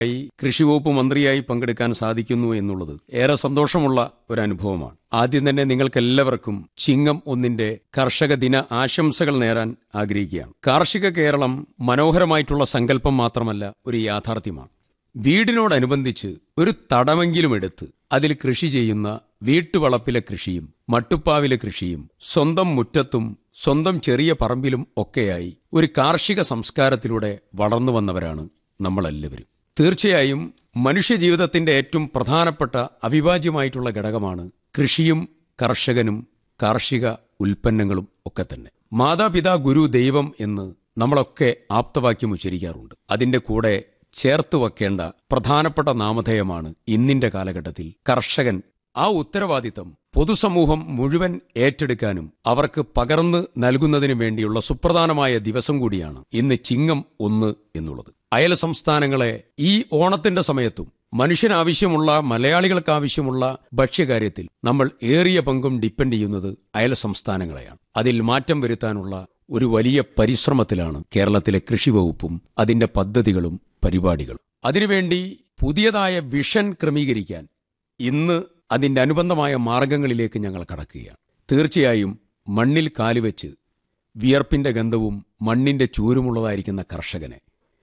ഈ കൃഷി വകുപ്പ് മന്ത്രിയായി പങ്കെടുക്കാൻ സാധിക്കുന്നു എന്നുള്ളത് ഏറെ സന്തോഷമുള്ള ഒരു അനുഭവമാണ് ആദ്യം തന്നെ നിങ്ങൾക്കെല്ലാവർക്കും ചിങ്ങം ഒന്നിന്റെ കർഷക ദിന ആശംസകൾ നേരാൻ ആഗ്രഹിക്കുകയാണ് കാർഷിക കേരളം മനോഹരമായിട്ടുള്ള സങ്കല്പം മാത്രമല്ല ഒരു യാഥാർത്ഥ്യമാണ് വീടിനോടനുബന്ധിച്ച് ഒരു തടമെങ്കിലും എടുത്ത് അതിൽ കൃഷി ചെയ്യുന്ന വീട്ടുവളപ്പിലെ കൃഷിയും മട്ടുപ്പാവിലെ കൃഷിയും സ്വന്തം മുറ്റത്തും സ്വന്തം ചെറിയ പറമ്പിലും ഒക്കെയായി ഒരു കാർഷിക സംസ്കാരത്തിലൂടെ വളർന്നു വന്നവരാണ് നമ്മളെല്ലാവരും തീർച്ചയായും മനുഷ്യജീവിതത്തിന്റെ ഏറ്റവും പ്രധാനപ്പെട്ട അവിഭാജ്യമായിട്ടുള്ള ഘടകമാണ് കൃഷിയും കർഷകനും കാർഷിക ഉൽപ്പന്നങ്ങളും ഒക്കെ തന്നെ മാതാപിതാ ഗുരു ദൈവം എന്ന് നമ്മളൊക്കെ ആപ്തവാക്യം ഉച്ചരിക്കാറുണ്ട് അതിന്റെ കൂടെ ചേർത്ത് വെക്കേണ്ട പ്രധാനപ്പെട്ട നാമധേയമാണ് ഇന്നിന്റെ കാലഘട്ടത്തിൽ കർഷകൻ ആ ഉത്തരവാദിത്തം പൊതുസമൂഹം മുഴുവൻ ഏറ്റെടുക്കാനും അവർക്ക് പകർന്ന് നൽകുന്നതിനു വേണ്ടിയുള്ള സുപ്രധാനമായ ദിവസം കൂടിയാണ് ഇന്ന് ചിങ്ങം ഒന്ന് എന്നുള്ളത് അയൽ സംസ്ഥാനങ്ങളെ ഈ ഓണത്തിന്റെ സമയത്തും മനുഷ്യനാവശ്യമുള്ള മലയാളികൾക്ക് ആവശ്യമുള്ള ഭക്ഷ്യകാര്യത്തിൽ നമ്മൾ ഏറിയ പങ്കും ഡിപ്പെൻഡ് ചെയ്യുന്നത് അയൽ സംസ്ഥാനങ്ങളെയാണ് അതിൽ മാറ്റം വരുത്താനുള്ള ഒരു വലിയ പരിശ്രമത്തിലാണ് കേരളത്തിലെ കൃഷി വകുപ്പും അതിന്റെ പദ്ധതികളും പരിപാടികളും അതിനുവേണ്ടി പുതിയതായ വിഷൻ ക്രമീകരിക്കാൻ ഇന്ന് അതിന്റെ അനുബന്ധമായ മാർഗങ്ങളിലേക്ക് ഞങ്ങൾ കടക്കുകയാണ് തീർച്ചയായും മണ്ണിൽ കാലുവെച്ച് വിയർപ്പിന്റെ ഗന്ധവും മണ്ണിന്റെ ചൂരുമുള്ളതായിരിക്കുന്ന കർഷകനെ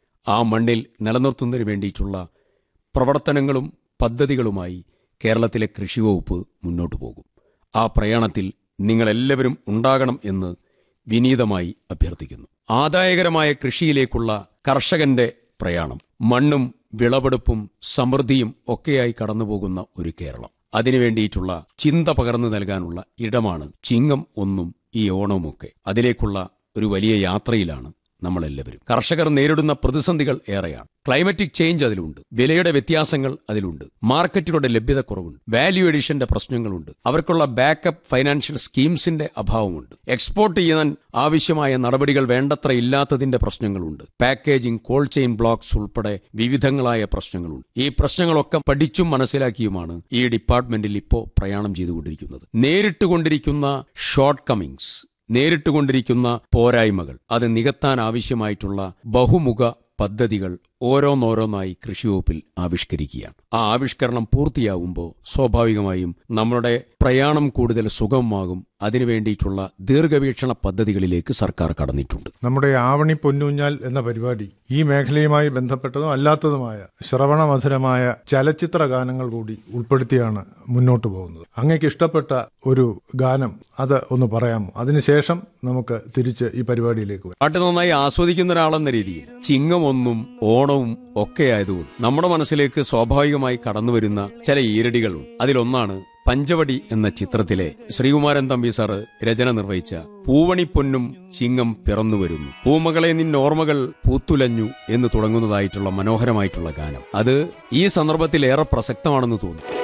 ആ മണ്ണിൽ നിലനിർത്തുന്നതിന് വേണ്ടിയിട്ടുള്ള പ്രവർത്തനങ്ങളും പദ്ധതികളുമായി കേരളത്തിലെ കൃഷി വകുപ്പ് മുന്നോട്ടു പോകും ആ പ്രയാണത്തിൽ നിങ്ങളെല്ലാവരും ഉണ്ടാകണം എന്ന് വിനീതമായി അഭ്യർത്ഥിക്കുന്നു ആദായകരമായ കൃഷിയിലേക്കുള്ള കർഷകന്റെ പ്രയാണം മണ്ണും വിളവെടുപ്പും സമൃദ്ധിയും ഒക്കെയായി കടന്നുപോകുന്ന ഒരു കേരളം അതിനുവേണ്ടിയിട്ടുള്ള ചിന്ത പകർന്നു നൽകാനുള്ള ഇടമാണ് ചിങ്ങം ഒന്നും ഈ ഓണവുമൊക്കെ അതിലേക്കുള്ള ഒരു വലിയ യാത്രയിലാണ് നമ്മളെല്ലാവരും കർഷകർ നേരിടുന്ന പ്രതിസന്ധികൾ ഏറെയാണ് ക്ലൈമറ്റിക് ചേഞ്ച് അതിലുണ്ട് വിലയുടെ വ്യത്യാസങ്ങൾ അതിലുണ്ട് മാർക്കറ്റുകളുടെ ലഭ്യതക്കുറവുണ്ട് വാല്യൂ എഡിഷന്റെ പ്രശ്നങ്ങളുണ്ട് അവർക്കുള്ള ബാക്കപ്പ് ഫൈനാൻഷ്യൽ സ്കീംസിന്റെ അഭാവമുണ്ട് എക്സ്പോർട്ട് ചെയ്യാൻ ആവശ്യമായ നടപടികൾ വേണ്ടത്ര ഇല്ലാത്തതിന്റെ പ്രശ്നങ്ങളുണ്ട് പാക്കേജിംഗ് കോൾഡ് ചെയിൻ ബ്ലോക്സ് ഉൾപ്പെടെ വിവിധങ്ങളായ പ്രശ്നങ്ങളുണ്ട് ഈ പ്രശ്നങ്ങളൊക്കെ പഠിച്ചും മനസ്സിലാക്കിയുമാണ് ഈ ഡിപ്പാർട്ട്മെന്റിൽ ഇപ്പോൾ പ്രയാണം ചെയ്തുകൊണ്ടിരിക്കുന്നത് നേരിട്ടുകൊണ്ടിരിക്കുന്ന ഷോർട്ട് കമ്മിങ്സ് നേരിട്ടുകൊണ്ടിരിക്കുന്ന പോരായ്മകൾ അത് നികത്താൻ ആവശ്യമായിട്ടുള്ള ബഹുമുഖ പദ്ധതികൾ ഓരോന്നോരോന്നായി കൃഷിവകുപ്പിൽ ആവിഷ്കരിക്കുകയാണ് ആ ആവിഷ്കരണം പൂർത്തിയാകുമ്പോൾ സ്വാഭാവികമായും നമ്മളുടെ പ്രയാണം കൂടുതൽ സുഗമമാകും അതിനുവേണ്ടിയിട്ടുള്ള ദീർഘവീക്ഷണ പദ്ധതികളിലേക്ക് സർക്കാർ കടന്നിട്ടുണ്ട് നമ്മുടെ ആവണി പൊന്നൂഞ്ഞാൽ എന്ന പരിപാടി ഈ മേഖലയുമായി ബന്ധപ്പെട്ടതും അല്ലാത്തതുമായ ശ്രവണമധുരമായ ചലച്ചിത്ര ഗാനങ്ങൾ കൂടി ഉൾപ്പെടുത്തിയാണ് മുന്നോട്ട് പോകുന്നത് അങ്ങേക്ക് ഇഷ്ടപ്പെട്ട ഒരു ഗാനം അത് ഒന്ന് പറയാമോ അതിനുശേഷം നമുക്ക് തിരിച്ച് ഈ പരിപാടിയിലേക്ക് വരാം പാട്ട് നന്നായി ആസ്വദിക്കുന്ന ഒരാളെന്ന രീതിയിൽ ചിങ്ങം ഒന്നും ഓണവും ഒക്കെ ആയതുകൊണ്ട് നമ്മുടെ മനസ്സിലേക്ക് സ്വാഭാവികമായി കടന്നുവരുന്ന ചില ഈരടികളുണ്ട് അതിലൊന്നാണ് പഞ്ചവടി എന്ന ചിത്രത്തിലെ ശ്രീകുമാരൻ തമ്പി സാറ് രചന നിർവഹിച്ച പൂവണിപ്പൊന്നും ചിങ്ങം പിറന്നു വരുന്നു പൂമകളെ നിന്നോർമ്മകൾ പൂത്തുലഞ്ഞു എന്ന് തുടങ്ങുന്നതായിട്ടുള്ള മനോഹരമായിട്ടുള്ള ഗാനം അത് ഈ സന്ദർഭത്തിൽ ഏറെ പ്രസക്തമാണെന്ന് തോന്നുന്നു